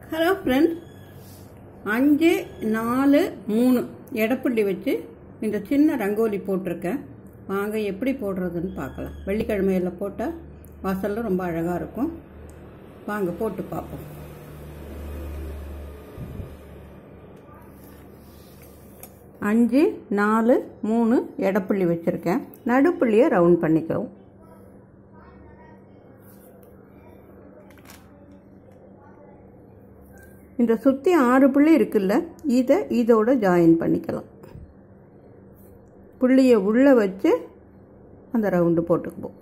hello friends அஞ்சு நாலு மூணு எடப்புள்ளி வச்சு இந்த சின்ன ரங்கோலி போட்டிருக்கேன் வாங்க எப்படி போடுறதுன்னு பார்க்கலாம் வெள்ளிக்கிழமையில் போட்டால் வாசலில் ரொம்ப அழகாக இருக்கும் வாங்க போட்டு பார்ப்போம் அஞ்சு நாலு மூணு எடப்புள்ளி வச்சுருக்கேன் நடுப்புள்ளியை ரவுண்ட் பண்ணிக்கிறோம் இந்த சுற்றி ஆறு புள்ளி இருக்குல்ல இதை இதோட ஜாயின் பண்ணிக்கலாம் புள்ளியை உள்ளே வச்சு அந்த ரவுண்டு போட்டுக்குவோம்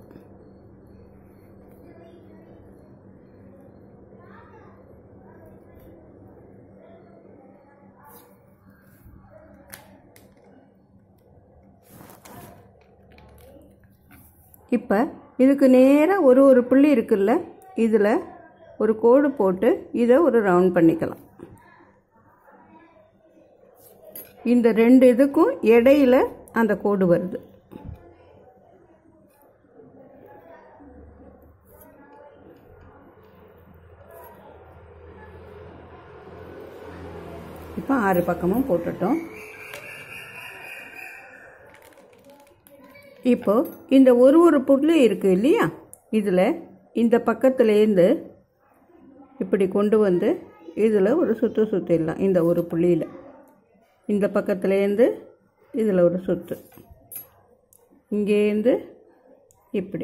இப்போ இதுக்கு நேராக ஒரு ஒரு புள்ளி இருக்குல்ல இதில் ஒரு கோடு போட்டு இதை ஒரு ரவுண்ட் பண்ணிக்கலாம் இந்த ரெண்டு இதுக்கும் இடையில அந்த கோடு வருது இப்போ ஆறு பக்கமும் போட்டுட்டோம் இப்போ இந்த ஒரு ஒரு புள்ளி இருக்குது இல்லையா இதில் இந்த பக்கத்துலேருந்து இப்படி கொண்டு வந்து இதில் ஒரு சுற்று சுற்றிடலாம் இந்த ஒரு புள்ளியில் இந்த பக்கத்துலேருந்து இதில் ஒரு சுற்று இங்கேருந்து இப்படி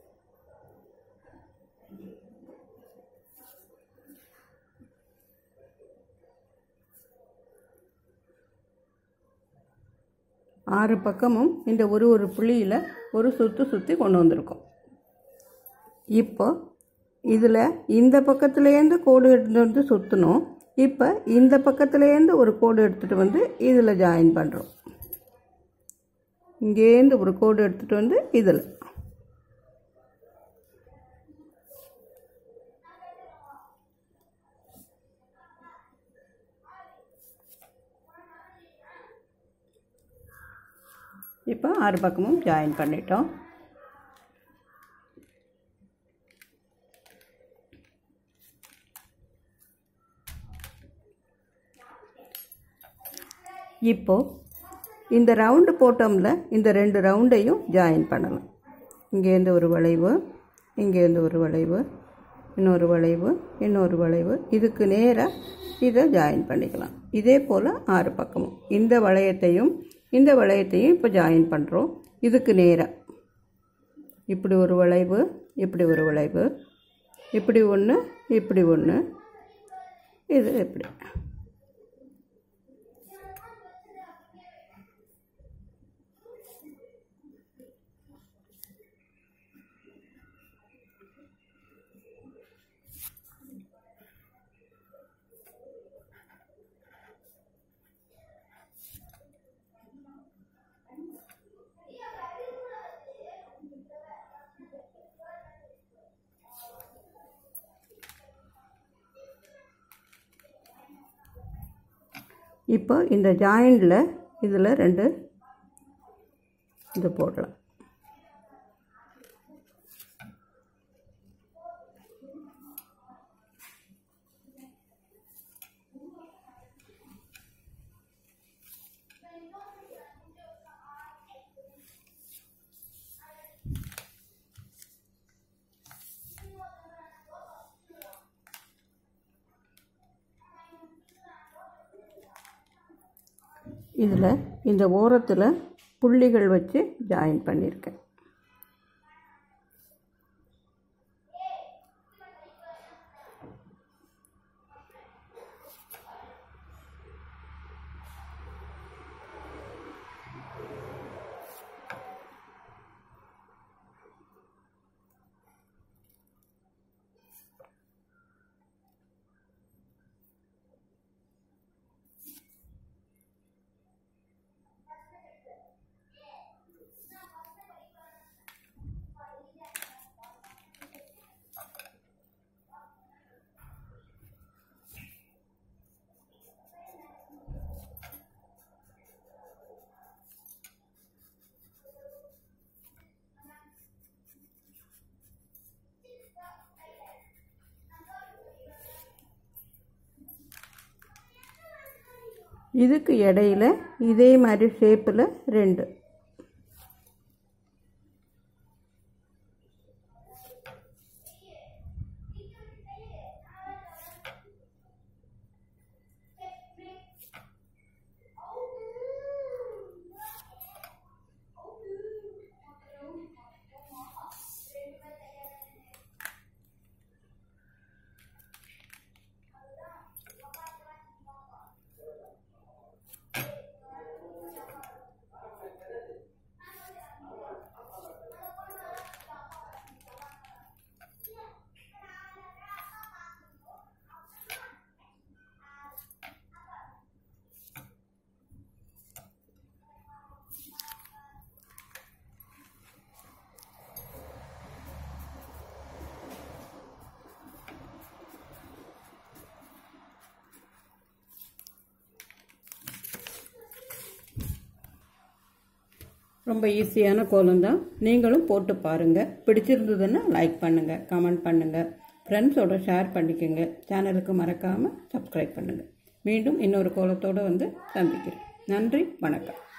ஆறு பக்கமும் இந்த ஒரு ஒரு புள்ளியில் ஒரு சுற்று சுற்றி கொண்டு வந்திருக்கோம் இப்போ இதில் இந்த பக்கத்துலேருந்து கோடு எடுத்துகிட்டு வந்து சுற்றணும் இப்போ இந்த பக்கத்துலேருந்து ஒரு கோடு எடுத்துகிட்டு வந்து இதில் ஜாயின் பண்ணுறோம் இங்கேருந்து ஒரு கோடு எடுத்துகிட்டு வந்து இதில் இப்போ ஆறு பக்கமும் ஜாயின் பண்ணிட்டோம் இப்போ இந்த ரவுண்டு போட்டோம்ல இந்த ரெண்டு ரவுண்டையும் ஜாயின் பண்ணலாம் இங்கேருந்து ஒரு வளைவு இங்கேருந்து ஒரு வளைவு இன்னொரு வளைவு இன்னொரு வளைவு இதுக்கு நேராக இதை ஜாயின் பண்ணிக்கலாம் இதே போல் ஆறு பக்கமும் இந்த வளையத்தையும் இந்த வளையத்தையும் இப்போ ஜாயின் பண்ணுறோம் இதுக்கு நேராக இப்படி ஒரு வளைவு இப்படி ஒரு வளைவு இப்படி ஒன்று இப்படி ஒன்று இது இப்படி இப்போ இந்த ஜாயிண்டில் இதில் ரெண்டு இது போடலாம் இதில் இந்த ஓரத்தில் புள்ளிகள் வச்சு ஜாயின் பண்ணியிருக்கேன் இதுக்கு இடையில இதே மாதிரி ஷேப்பில் ரெண்டு ரொம்ப ஈஸியான கோலம் தான் நீங்களும் போட்டு பாருங்கள் பிடிச்சிருந்ததுன்னா லைக் பண்ணுங்கள் கமெண்ட் பண்ணுங்கள் ஃப்ரெண்ட்ஸோட ஷேர் பண்ணிக்கோங்க சேனலுக்கு மறக்காமல் சப்ஸ்கிரைப் பண்ணுங்கள் மீண்டும் இன்னொரு கோலத்தோடு வந்து சந்திக்கிறேன் நன்றி வணக்கம்